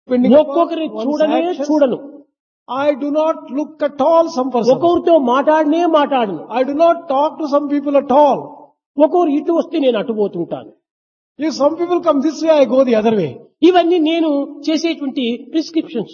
depending upon ఒక్కొక్కరిని one's చూడనే actions. చూడను I do not look at all some person. ఒక్కొక్కరితో మాట్లాడనే మాట్లాడను I do not talk to some people at all. ఒక్కొక్కరు ఇటు వస్తే నేను అటు పోతుంటాను If some people come this way, I go the other way. ఇవన్నీ నేను చేసేటువంటి ప్రిస్క్రిప్షన్స్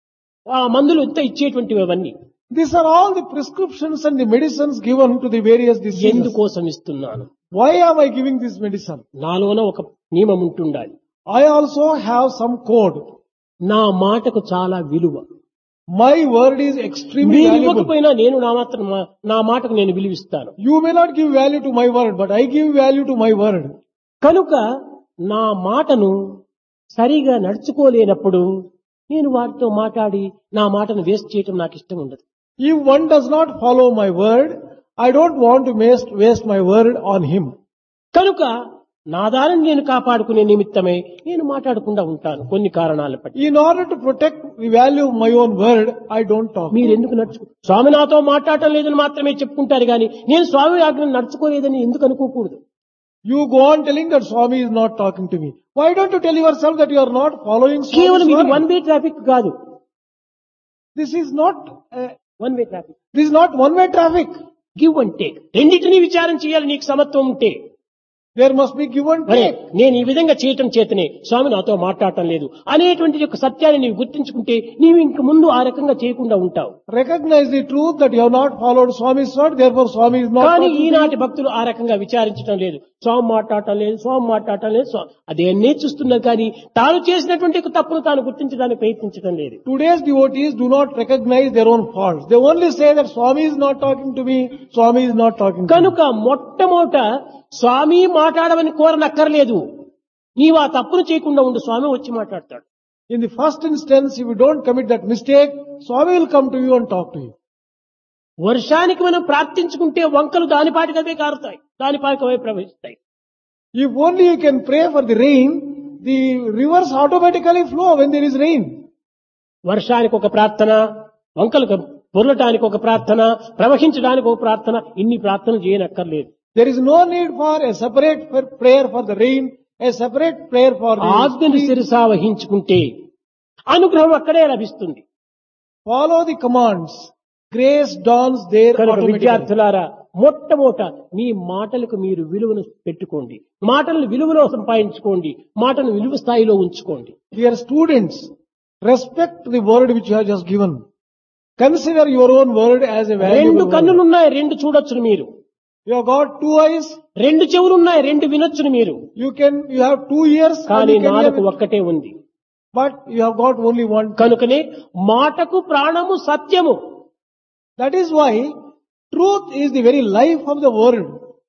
ఆ మందులు ఎంత ఇచ్చేటువంటివి అవన్నీ These are all the prescriptions and the medicines given to the various diseases. ఎందుకోసం ఇస్తున్నాను Why am I giving this medicine? నాలోన ఒక నియమం ఉంటుండాలి I also have some code. నా మాటకు చాలా విలువ My word is extremely మీరు valuable. ఇవ్వకపోయినా నేను నా మాత్రం మా- నా మాటకు నేను విలువిస్తాను You may not give value to my word, but I give value to my word. కనుక నా మాటను సరిగా నడుచుకోలేనప్పుడు నేను వారితో మాట్లాడి నా మాటను వేస్ట్ చేయటం నాకు ఇష్టం ఉండదు If one does not follow my word, I don't want to waste, waste my word on him. కనుక నా దారిని నేను కాపాడుకునే నిమిత్తమే నేను మాట్లాడకుండా ఉంటాను కొన్ని కారణాల బట్టి In order to protect the value of my own word, I don't talk. మీరు ఎందుకు నడుచుకో స్వామి నాతో మాట్లాడటం లేదని మాత్రమే చెప్పుకుంటారు కానీ నేను స్వామి ఆజ్ఞను నడుచుకోలేదని ఎందుకు అనుకోకూడదు You go on telling that Swami is not talking to me. Why don't you tell yourself that you are not following కేవలం Swami's ఇది word? వన్ వే ట్రాఫిక్ కాదు This is not, uh, one way traffic this is not one way traffic. Give and take రెండింటినీ విచారం చేయాలి నీకు సమత్వం ఉంటే There must be give and మరి take. నేను ఈ విధంగా చేయటం చేతనే స్వామి నాతో మాట్లాడటం లేదు అనేటువంటి యొక్క సత్యాన్ని నీవు గుర్తించుకుంటే నీవు ఇంక ముందు ఆ రకంగా చేయకుండా ఉంటావు Recognize the truth that you have not followed Swami's word, therefore Swami is not కానీ talking to you. ఈనాటి భక్తులు ఆ రకంగా విచారించడం లేదు స్వామి మాట్లాడటం లేదు స్వామి మాట్లాడటం లేదు స్వామి అదేనే చూస్తున్నారు కానీ తాను చేసినటువంటి తప్పును తాను గుర్తించడానికి ప్రయత్నించడం లేదు Today's devotees do not recognize their own faults. They only say that Swami is not talking to me, Swami is not talking to me. కనుక మొట్టమొదట స్వామి మాట్లాడమని కోరనక్కర్లేదు నీవు ఆ తప్పును చేయకుండా ఉండు స్వామి వచ్చి మాట్లాడతాడు In the first instance, if you don't commit that mistake, Swami will come to you and talk to you. వర్షానికి మనం ప్రార్థించుకుంటే వంకలు దానిపాటికవే కారుతాయి దానిపాటికవే ప్రవహిస్తాయి If only you can pray for the rain, the rivers automatically flow when there is rain. వర్షానికి ఒక ప్రార్థన వంకలు పొరలటానికి ఒక ప్రార్థన ప్రవహించడానికి ఒక ప్రార్థన ఇన్ని ప్రార్థనలు చేయనక్కర్లేదు There is no need for a separate prayer- prayer for the rain, a separate prayer for the ఆజ్ఞను stream. శిరసా వహించుకుంటే అనుగ్రహం అక్కడే లభిస్తుంది Follow the commands. Grace dawns there కనుక automatically. విద్యార్థులారా మొట్టమొదట మీ మాటలకు మీరు విలువను పెట్టుకోండి మాటలను విలువలో సంపాదించుకోండి మాటను విలువ స్థాయిలో ఉంచుకోండి Dear students, respect the word which you have just given. Consider your own word as a రెండు valuable word. కన్నులున్నాయి రెండు చూడొచ్చును మీరు You have got two eyes, రెండు చెవులున్నాయి రెండు వినొచ్చును మీరు you can, you have two ears, and కానీ you can hear నాలుగు with- ఒక్కటే ఉంది but you have got only one. కనుకనే మాటకు ప్రాణము సత్యము That is why truth is the very life of the world.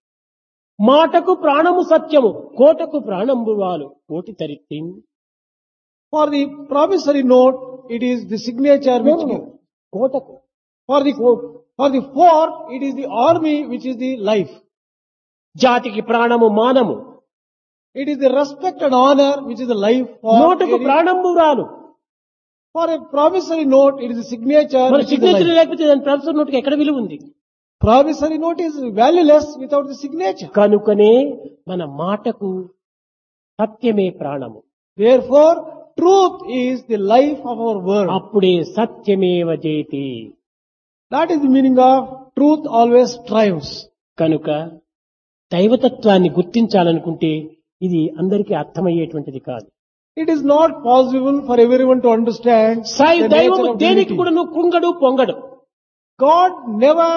మాటకు ప్రాణము సత్యము కోటకు ప్రాణంబు వాలు కోటి తరిత్తి For the promissory note, it is the signature which gives. కోటకు For the, for the fort, it is the army which is the life. జాతికి ప్రాణము మానము It is the respect and honor which is the life for, నోటుకు any- ప్రాణంబు రాలు for a promissory note, it is the signature మరి which is the signature life. లేకపోతే దాని professor నోటుకి ఎక్కడ విలువ ఉంది Promissory note is valueless without the signature. కనుకనే మన మాటకు సత్యమే ప్రాణము Therefore, truth is the life of our word. అప్పుడే సత్యమేవ జయతి That is the meaning of truth always triumphs. కనుక దైవతత్వాన్ని గుర్తించాలనుకుంటే ఇది అందరికీ అర్థమయ్యేటువంటిది కాదు It is not possible for everyone to understand Sai the దైవము nature of దేనికి divinity. కూడా నువ్వు కుంగడు పొంగడు God never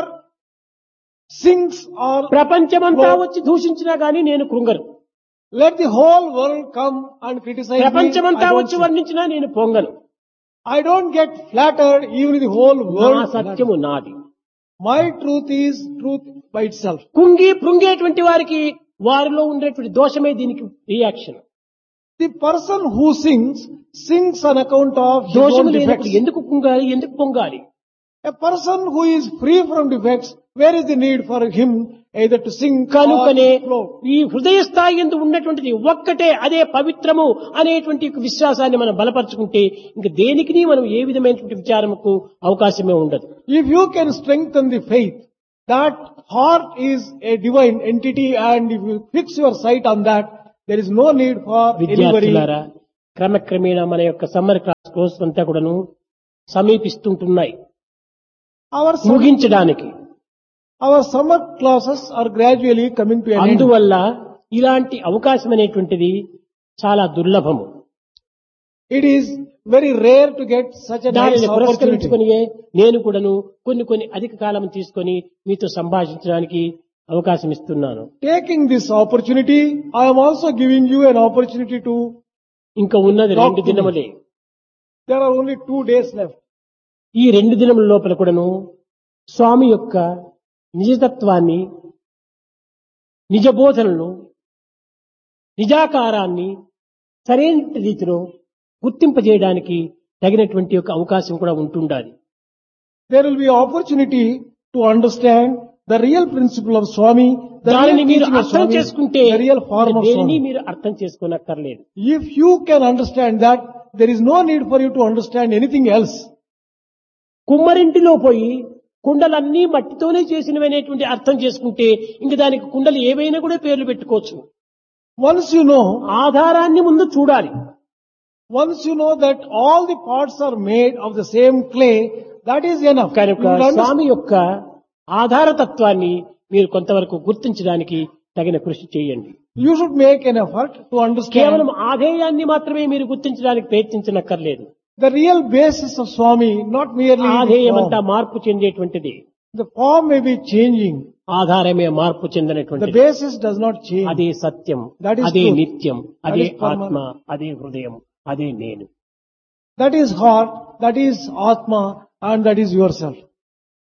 sings or ప్రపంచమంతా Lord. వచ్చి దూషించినా గానీ నేను కృంగను let the whole world come and criticize me. ప్రపంచమంతా I don't, వచ్చి sing. వర్ణించినా నేను పొంగను I don't get flattered even if the whole నా world. సత్యము నాది My truth is truth by itself. కుంగి పృంగేటువంటి వారికి వారిలో ఉండేటువంటి దోషమే దీనికి reaction The person who sings, sings on account of his దోషము own లేనప్పుడు defects. ఎందుకు కుంగాలి ఎందుకు పొంగాలి A person who is free from defects, where is the need for him either to sing or కనుకనే to flow? ఈ హృదయ స్థాయి ఎందు ఉన్నటువంటిది ఒక్కటే అదే పవిత్రము అనేటువంటి ఒక విశ్వాసాన్ని మనం బలపరుచుకుంటే ఇంక దేనికి మనం ఏ విధమైనటువంటి విచారముకు అవకాశమే ఉండదు If you can strengthen the faith, that heart is a divine entity and if you fix your sight on that, there is no need for anybody విద్యార్థులారా క్రమక్రమేణా మన యొక్క సమ్మర్ కోర్స్ అంతా కూడాను సమీపిస్తుంటున్నాయి Our summer, ముగించడానికి our summer classes are gradually coming to an end. అందువల్ల ఇలాంటి అవకాశం అనేటువంటిది చాలా దుర్లభము It is very rare to get such a nice దానిని opportunity. పురస్కరించుకొని నేను కూడాను కొన్ని కొన్ని అధిక కాలం తీసుకొని మీతో సంభాషించడానికి అవకాశం ఇస్తున్నాను Taking this opportunity, I am also giving you an opportunity to, ఇంకా ఉన్నది Talk రెండు to me. దినములే there are only two days left. ఈ రెండు దినముల లోపల కూడాను స్వామి యొక్క నిజతత్వాన్ని నిజ బోధనను నిజాకారాన్ని సరైన రీతిలో గుర్తింపజేయడానికి తగినటువంటి యొక్క అవకాశం కూడా ఉంటుండాలి There will be opportunity to understand the real principle of Swami, the దానిని real మీరు teaching of అర్థం Swami, చేసుకుంటే the real form of దేనిని Swami. మీరు అర్థం చేసుకోనక్కర్లేదు If you can understand that, there is no need for you to understand anything else. కుమ్మరింటిలో పోయి కుండలన్నీ మట్టితోనే చేసినవనేటువంటి అర్థం చేసుకుంటే ఇంక దానికి కుండలు ఏవైనా కూడా పేర్లు పెట్టుకోవచ్చు Once you know, ఆధారాన్ని ముందు చూడాలి once you know that all the parts are made of the same clay, that is enough. You కనుక will understand- స్వామి యొక్క ఆధారతత్వాన్ని మీరు కొంతవరకు గుర్తించడానికి తగిన కృషి చేయండి You should make an effort to understand కేవలం ఆధేయాన్ని మాత్రమే మీరు గుర్తించడానికి ప్రయత్నించనక్కర్లేదు the real basis of Swami, not merely the ఆధేయం అంతా form. మార్పు చెందేటువంటిది The form may be changing. ఆధారమే మార్పు The చెందినటువంటిది basis does not change. అదే సత్యం That is అదే truth. నిత్యం That అదే is permanent. ఆత్మ అదే హృదయం అదే నేను That is heart, that is Atma, and that is yourself.